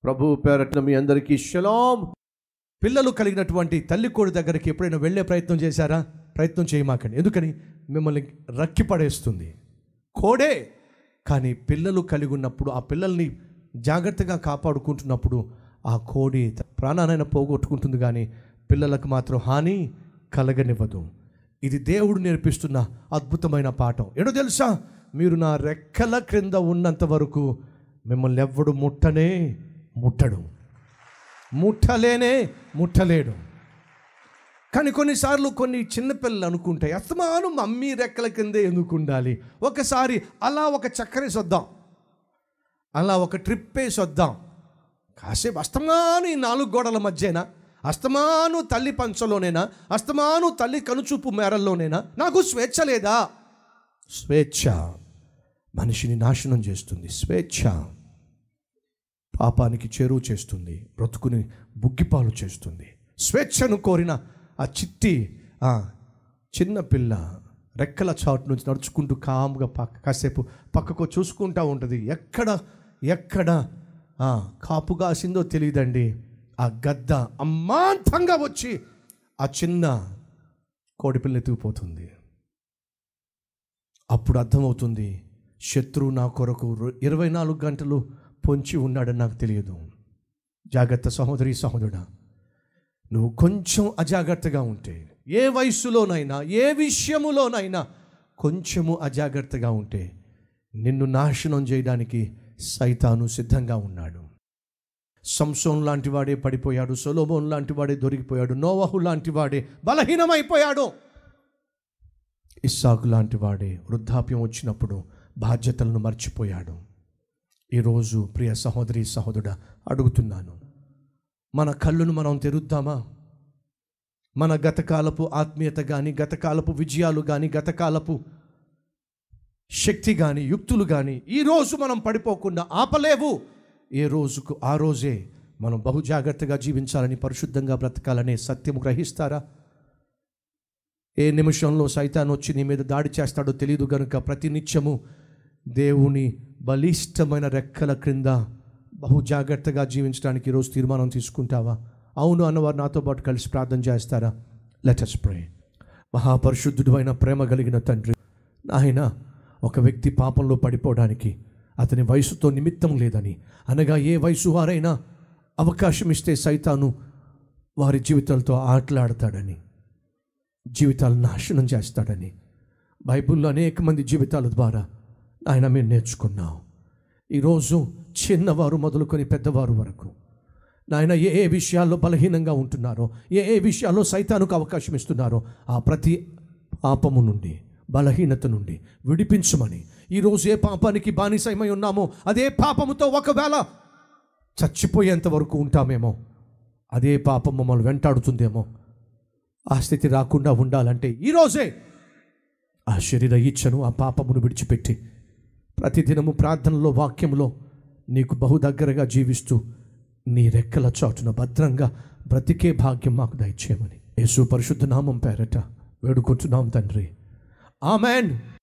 ప్రభు పేరట్న మీ అందరికీ షలాం పిల్లలు కలిగినటువంటి తల్లి కోడి దగ్గరికి ఎప్పుడైనా వెళ్ళే ప్రయత్నం చేశారా ప్రయత్నం చేయమాకండి ఎందుకని మిమ్మల్ని రక్కి పడేస్తుంది కోడే కానీ పిల్లలు కలిగి ఉన్నప్పుడు ఆ పిల్లల్ని జాగ్రత్తగా కాపాడుకుంటున్నప్పుడు ఆ కోడి ప్రాణానైనా పోగొట్టుకుంటుంది కానీ పిల్లలకు మాత్రం హాని కలగనివ్వదు ఇది దేవుడు నేర్పిస్తున్న అద్భుతమైన పాఠం ఏడో తెలుసా మీరు నా రెక్కల క్రింద ఉన్నంత వరకు మిమ్మల్ని ఎవ్వడు ముట్టనే ముట్టడు ముట్టలేనే ముట్టలేడు కానీ కొన్నిసార్లు కొన్ని చిన్నపిల్లలు అనుకుంటాయి అస్తమాను మమ్మీ రెక్కల కిందే ఎందుకు ఉండాలి ఒకసారి అలా ఒక చక్కరేసి వద్దాం అలా ఒక ట్రిప్ వేసి వద్దాం కాసేపు అస్తమాను ఈ నాలుగు గోడల మధ్యనా అస్తమాను తల్లి పంచలోనేనా అస్తమాను తల్లి కనుచూపు మేరల్లోనేనా నాకు స్వేచ్ఛ లేదా స్వేచ్ఛ మనిషిని నాశనం చేస్తుంది స్వేచ్ఛ పాపానికి చేరువు చేస్తుంది బ్రతుకుని బుగ్గిపాలు చేస్తుంది స్వేచ్ఛను కోరిన ఆ చిట్టి ఆ చిన్న పిల్ల రెక్కల చాటు నుంచి నడుచుకుంటూ కామ్గా పక్క కాసేపు పక్కకు చూసుకుంటూ ఉంటుంది ఎక్కడ ఎక్కడ ఆ, కాపు కాసిందో తెలియదండి ఆ గద్ద అమ్మాంతంగా వచ్చి ఆ చిన్న కోడిపిల్లని ఎత్తుకుపోతుంది అప్పుడు అర్థమవుతుంది శత్రువు నా కొరకు రు- ఇరవై నాలుగు గంటలు పొంచి ఉన్నాడని నాకు తెలియదు జాగ్రత్త సహోదరి సహోదరుడా నువ్వు కొంచెం అజాగ్రత్తగా ఉంటే ఏ వయస్సులోనైనా ఏ విషయములోనైనా కొంచెము అజాగ్రత్తగా ఉంటే నిన్ను నాశనం చేయడానికి సైతాను సిద్ధంగా ఉన్నాడు సంసోన్ లాంటి వాడే పడిపోయాడు సొలోబోన్ లాంటి వాడే దొరికిపోయాడు నోవహు లాంటి వాడే బలహీనమైపోయాడు ఇస్సాకు లాంటి వాడే వృద్ధాప్యం వచ్చినప్పుడు బాధ్యతలను మర్చిపోయాడు ఈరోజు ప్రియ సహోదరి సహోదరుడా అడుగుతున్నాను మన కళ్ళును మనం తెరుద్దామా మన గతకాలపు ఆత్మీయత కానీ గతకాలపు విజయాలు కానీ గతకాలపు శక్తి కానీ యుక్తులు కానీ ఈరోజు మనం పడిపోకుండా ఆపలేవు ఏ రోజుకు ఆ రోజే మనం బహు జాగ్రత్తగా జీవించాలని పరిశుద్ధంగా బ్రతకాలనే సత్యము గ్రహిస్తారా ఏ నిమిషంలో సైతాన్ వచ్చి నీ మీద దాడి చేస్తాడో తెలియదు గనుక ప్రతి నిత్యము దేవుని బలిష్టమైన రెక్కల క్రింద బహు జాగ్రత్తగా జీవించడానికి ఈరోజు తీర్మానం తీసుకుంటావా అవును అన్నవారు నాతో పాటు కలిసి ప్రార్థన చేస్తారా లెటస్ ప్రే మహాపరిశుద్ధుడు అయిన ప్రేమ కలిగిన తండ్రి నాయన ఒక వ్యక్తి పాపంలో పడిపోవడానికి అతని వయసుతో నిమిత్తం లేదని అనగా ఏ వయసు వారైనా అవకాశం ఇస్తే సైతాను వారి జీవితాలతో ఆటలాడతాడని జీవితాలు నాశనం చేస్తాడని బైబిల్లో అనేక మంది జీవితాల ద్వారా ఆయన మేము నేర్చుకున్నాం ఈరోజు చిన్నవారు మొదలుకొని పెద్దవారు వరకు నాయన ఏ ఏ విషయాల్లో బలహీనంగా ఉంటున్నారో ఏ ఏ విషయాల్లో సైతానికి అవకాశం ఇస్తున్నారో ఆ ప్రతి పాపము నుండి బలహీనత నుండి విడిపించమని ఈరోజు ఏ పాపానికి బానిసమై ఉన్నామో అదే పాపముతో ఒకవేళ చచ్చిపోయేంత వరకు ఉంటామేమో అదే పాపం మమ్మల్ని వెంటాడుతుందేమో ఆ స్థితి రాకుండా ఉండాలంటే ఈరోజే ఆ శరీర ఇచ్చను ఆ పాపమును విడిచిపెట్టి ప్రతిదినము ప్రార్థనలో వాక్యంలో నీకు బహు దగ్గరగా జీవిస్తూ నీ రెక్కల చాటున భద్రంగా బ్రతికే భాగ్యం మాకు దయచేయమని యేసు పరిశుద్ధ నామం పేరట వేడుకుంటున్నాం తండ్రి ఆమెన్